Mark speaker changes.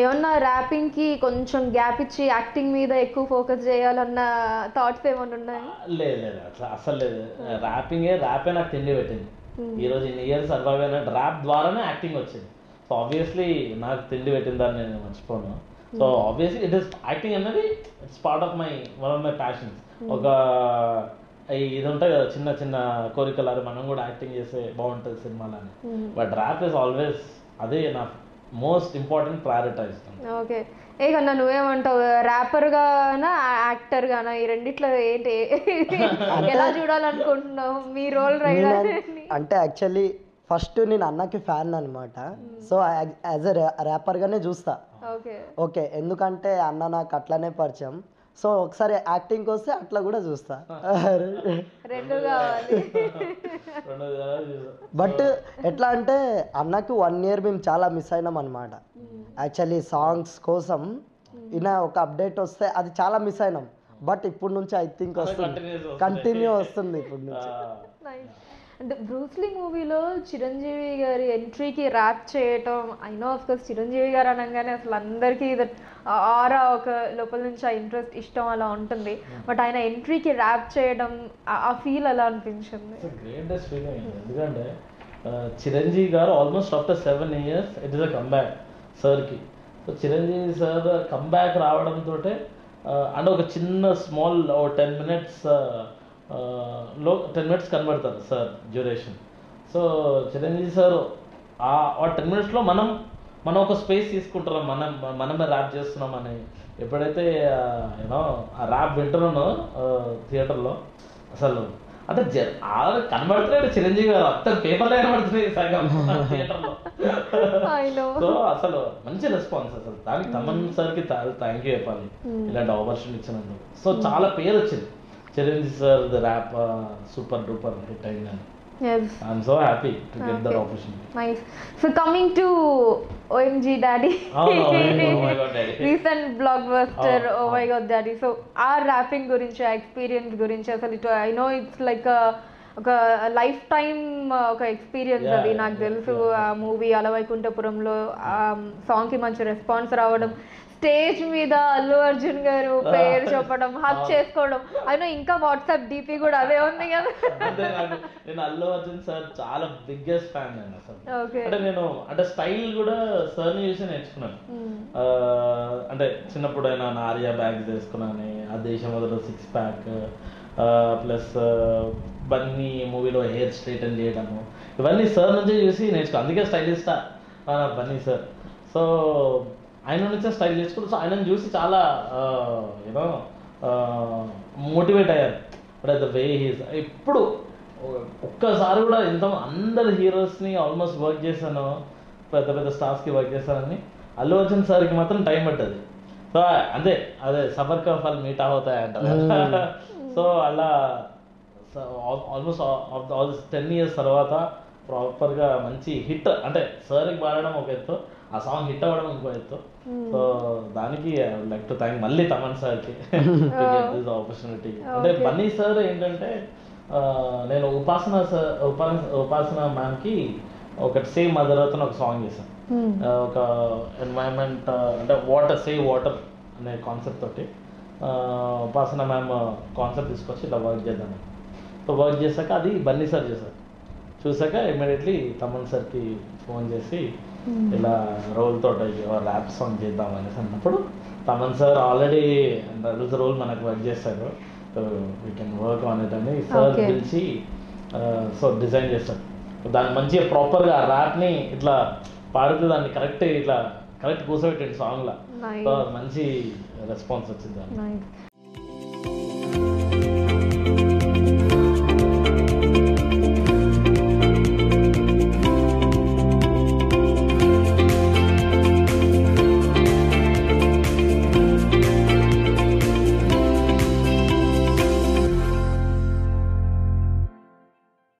Speaker 1: ఏమన్నా ర్యాపింగ్ కి కొంచెం గ్యాప్ ఇచ్చి యాక్టింగ్ మీద ఎక్కువ ఫోకస్ చేయాలన్న థాట్స్ ఏమైనా ఉన్నాయా
Speaker 2: లేదు లేదు అట్లా అసలు లేదు ర్యాపింగే ర్యాపే నాకు తిండి పెట్టింది ఈ రోజు ఇన్ని ఇయర్స్ సర్వైవ్ అయిన ర్యాప్ ద్వారానే యాక్టింగ్ వచ్చింది సో ఆబ్వియస్లీ నాకు తిండి పెట్టిందని నేను మర్చిపోను so obviously it is acting అనేది it's part of my one of my passions ఒక ఈ- ఇది ఉంటాయి కదా చిన్న చిన్న కోరికలు అరే మనం కూడా యాక్టింగ్ చేస్తే బాగుంటుంది సినిమాలో అని బట్ ర్యాప్ ఇస్ ఆల్వేస్ అదే నా మోస్ట్ ఇంపార్టెంట్ ప్రయారిటైజ్
Speaker 1: ఓకే ఏ కన్నా నువ్వేమంటావు ర్యాపర్ గానా యాక్టర్ గానా ఈ రెండిట్లో ఏంటి ఎలా చూడాలనుకుంటున్నావు మీ రోల్ రైడర్
Speaker 3: నేను- అంటే యాక్చువల్లీ ఫస్ట్ నేను అన్నకి ఫ్యాన్ అనమాట సో యాజ్ ఎ ర్యాపర్గానే చూస్తా
Speaker 1: ఓకే
Speaker 3: ఓకే ఎందుకంటే అన్న నాకు అట్లానే పరిచయం సో ఒకసారి యాక్టింగ్కి వస్తే అట్లా కూడా చూస్తా
Speaker 1: రెండు కావాలి
Speaker 2: రెండు విధాలుగా చూసా.
Speaker 3: బట్ ఎట్లా అంటే అన్నకి వన్ ఇయర్ మేము చాలా మిస్ అయినాం అనమాట యాక్చువల్లీ సాంగ్స్ కోసం ఈయన ఒక అప్డేట్ వస్తే అది చాలా మిస్ అయినాం బట్ ఇప్పుడు నుంచి ఐ థింక్ వస్తుంది
Speaker 2: continuous వస్తుంది.
Speaker 3: కంటిన్యూ వస్తుంది ఇప్పుడు నుంచి
Speaker 2: ఆ,
Speaker 1: అంటే బ్రూస్లీ మూవీలో చిరంజీవి గారి ఎంట్రీకి ర్యాప్ చేయటం అయినో ఆఫ్ కోర్స్ చిరంజీవి గారు అనగానే అసలు అందరికీ ఇది ఆరా ఒక లోపల నుంచి ఆ ఇంట్రెస్ట్ ఇష్టం అలా ఉంటుంది బట్ ఆయన ఎంట్రీకి ర్యాప్ చేయడం ఆ- ఆ ఫీల్ ఎలా అనిపించింది
Speaker 2: గ్రేటెస్ట్ ఫీలింగ్ ఎందుకంటే ఆ, Chiranjeevi garu almost after seven years it is a comeback సార్కి సో చిరంజీవి సార్ కంబ్యాక్ రావడంతో అంటే ఒక చిన్న స్మాల్ టెన్ మినిట్స్ లో టెన్ మినిట్స్ కనబడతారు sir duration so Chiranjeevi sir ఆ టెన్ మినిట్స్లో మనం మనం ఒక స్పేస్ తీసుకుంటున్నాం మనం మనమే ర్యాప్ చేస్తున్నామని ఎప్పుడైతే యూనో ఆ ర్యాప్ వింటున్నానో థియేటర్లో అసలు అంటే జ- ఆ కనబడుతున్నాడు చిరంజీవి గారు మొత్తం పేపర్లో కనబడుతున్నాయి సగం థియేటర్లో
Speaker 1: I know.
Speaker 2: సో అసలు మంచి రెస్పాన్స్ అసలు దానికి తమన్ సార్కి థ్యాంక్ యూ చెప్పాలి ఇలాంటి ఆపర్చునిటీ ఇచ్చినందుకు సో చాలా పేరు వచ్చింది Chiranjeevi sir the rap super duper hit అయిందని
Speaker 1: yes
Speaker 2: I'm so happy to get that
Speaker 1: Okay.
Speaker 2: Opportunity
Speaker 1: nice so coming to OMG daddy
Speaker 2: Oh, oh my God, Daddy.
Speaker 1: Recent blockbuster
Speaker 2: Oh,
Speaker 1: oh
Speaker 2: oh.
Speaker 1: My god daddy so ఆ rapping గురించి ఆ experience గురించి అసలు ఇటు I know it's like ఒక lifetime ఒక experience
Speaker 2: Yeah,
Speaker 1: అది
Speaker 2: yeah,
Speaker 1: నాకు
Speaker 2: yeah,
Speaker 1: తెలుసు
Speaker 2: yeah.
Speaker 1: ఆ మూవీ అలవైకుంఠపురంలో ఆ సాంగ్ కి మంచి రెస్పాన్స్ రావడం స్టేజ్ మీద అల్లు అర్జున్ గారు పేరు చెప్పడం హక్ చేసుకోవడం అయినా ఇంకా వాట్సాప్ డిపి కూడా అదే ఉంది కదా
Speaker 2: అంతే నాకు నేను అల్లు అర్జున్ సార్ చాలా బిగ్గెస్ట్ ఫ్యాన్ నేను అసలు
Speaker 1: ఓకే
Speaker 2: అంటే నేను అంటే స్టైల్ కూడా సార్ని చూసి నేర్చుకున్నాను ఆ, అంటే చిన్నప్పుడు అయినా నా ఆర్యా బ్యాగ్స్ వేసుకున్నాను ఆ దేశం మొదలు సిక్స్ ప్యాక్ ప్లస్ బన్నీ మూవీలో హెయిర్ స్ట్రైటన్ చేయడము ఇవన్నీ సార్ నుంచే చూసి నేర్చుకో అందుకే స్టైలిస్టా బన్నీ సార్ సో ఆయన నుంచే స్టైల్ నేర్చుకుంటూ సో ఆయనను చూసి చాలా యూనో మోటివేట్ అయ్యారు అంటే ద వే హీస్ ఇప్పుడు ఒక్కసారి కూడా ఎంత అందరు హీరోస్ని ఆల్మోస్ట్ వర్క్ చేశాను పెద్ద పెద్ద స్టార్స్కి వర్క్ చేశానని అల్లు అర్జున్ సార్కి మాత్రం టైం పట్టదు సో అంతే అదే సబర్ కా ఫల్ మీటా అవుతాయి అంటారు సో అలా ఆల్మోస్ట్ ఆల్ టెన్ ఇయర్స్ తర్వాత ప్రాపర్గా మంచి హిట్ అంటే సార్కి పాడడం ఒక ఎత్తు ఆ సాంగ్ హిట్ అవ్వడం ఇంకో ఎత్తు సో దానికి లైక్ టు థ్యాంక్ మళ్ళీ తమన్ సార్కి దిస్ ఆపర్చునిటీ అంటే
Speaker 1: Okay.
Speaker 2: బన్నీ సార్ ఏంటంటే ఆ, నేను ఉపాసన సార్ ఉపాసన ఉపాసన మ్యామ్కి ఒకటి సేమ్ మదర్ అతను ఒక సాంగ్ చేశాను ఆ, ఒక ఎన్వైరన్మెంట్ అంటే వాటర్ సేవ్ వాటర్ అనే కాన్సెప్ట్ తోటి ఆ, ఉపాసన మ్యామ్ కాన్సెప్ట్ తీసుకొచ్చి ఇలా వర్క్ చేద్దామని సో వర్క్ చేశాక అది బన్నీ సార్ చేశారు చూసాక ఇమ్మీడియట్లీ తమన్ సార్కి ఫోన్ చేసి ఇలా రోల్ తోటి ర్యాప్ సాంగ్ చేద్దాం అనేసి అన్నప్పుడు తమన్ సార్ ఆల్రెడీ రోల్ మనకు వర్క్ చేశారు so we can work on it అని సార్
Speaker 1: Okay.
Speaker 2: పిలిచి సో డిజైన్ చేస్తారు దాన్ని మంచిగా ప్రాపర్గా ర్యాప్ని ఇట్లా పాడితే దాన్ని కరెక్ట్ ఇట్లా కరెక్ట్ కూర్చోబెట్టండి సాంగ్లో
Speaker 1: Nice.
Speaker 2: సో మంచి రెస్పాన్స్ వచ్చింది దానికి
Speaker 1: నైస్